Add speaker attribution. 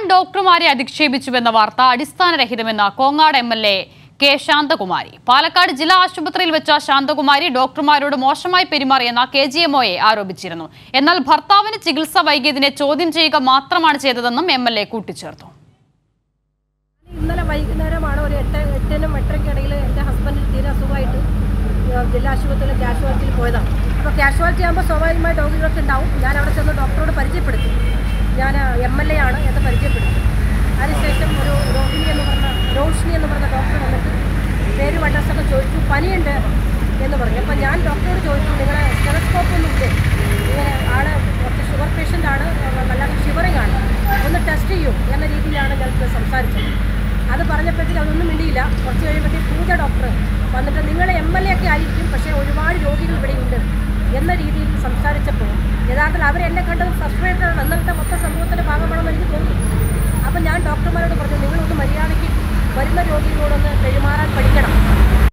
Speaker 1: ഡോക്ടർമാരെ അധിക്ഷേപിച്ചുവെന്ന വാർത്ത അടിസ്ഥാനരഹിതമെന്ന് Kongad M L A K Shanthakumari Palakkad ജില്ലാ ആശുപത്രിയിൽ വെച്ച ശാന്തകുമാരി ഡോക്ടർമാരോട് മോശമായി പെരുമാറിയെന്ന കെ ജി എം ആരോപിച്ചിരുന്നു എന്നാൽ ഭർത്താവിന് ചികിത്സ വൈകിയതിനെ ചോദ്യം ചെയ്യുക മാത്രമാണ് ചെയ്തതെന്നും എം എൽ എ കൂട്ടിച്ചേർത്തു
Speaker 2: ഇന്നലെ വൈകുന്നേരമാണ് ഒരു എട്ട് എട്ടിനും എട്ടരയ്ക്കും ഇടയിൽ എൻ്റെ ഹസ്ബൻഡിന് തീരെ അസുഖമായിട്ട് ഏഹ് ജില്ലാ ആശുപത്രിയിൽ കാഷ്വാലിറ്റിയിൽ പോയതാണ് അപ്പോൾ കാഷ്വാലിറ്റി ആകുമ്പോൾ സ്വാഭാവികമായി രോഗികളൊക്കെ ഉണ്ടാവും ഞാൻ അവിടെ ചെന്ന് ഡോക്ടറോട് പരിചയപ്പെടുത്തി ഞാൻ എം എൽ എ ആണ് എന്ന് പരിചയപ്പെടുത്തി അതിനുശേഷം ഒരു രോഹിണി എന്ന് പറഞ്ഞ രോഷിനി എന്ന് പറഞ്ഞ ഡോക്ടർ വന്നിട്ട് പേരും അഡ്രസ്സൊക്കെ ചോദിച്ചു പനിയുണ്ട് എന്ന് പറഞ്ഞു അപ്പോൾ ഞാൻ ഡോക്ടറോട് ചോദിച്ചു നിങ്ങളെ സ്റ്റെറസ്കോപ്പ് ഒന്നും ഇല്ലേ ഇങ്ങനെ ആള് കുറച്ച് ഷുഗർ പേഷ്യൻ്റ് ആണ് വല്ലാതെ ഷിവറിങ് ആണ് ഒന്ന് ടെസ്റ്റ് ചെയ്യൂ എന്ന രീതിയിലാണ് ഞങ്ങൾക്ക് സംസാരിച്ചത് അത് പറഞ്ഞപ്പോഴത്തേക്ക് അതൊന്നും മിണ്ടിയില്ല കുറച്ച് കഴിയുമ്പോഴത്തേക്ക് പൂജ ഡോക്ടർ വന്നിട്ട് നിങ്ങൾ എം എൽ എ ഒക്കെ ആയിരിക്കും പക്ഷേ ഒരുപാട് രോഗികൾ ഇവിടെയുണ്ട് എന്ന രീതിയിൽ സംസാരിച്ചപ്പോൾ യഥാർത്ഥത്തിൽ അവർ എന്നെ കണ്ടത് ഫ്രസ്ട്രേറ്റഡ് ആണ് അന്നത്തെ മൊത്തം സമൂഹത്തിൻ്റെ ഭാഗമാണെന്ന് എനിക്ക് തോന്നി അപ്പം ഞാൻ ഡോക്ടർമാരോട് പറഞ്ഞു നിങ്ങളൊന്ന് മര്യാദയ്ക്ക് വരുന്ന രോഗികളോടൊന്ന് പെരുമാറാൻ പഠിക്കണം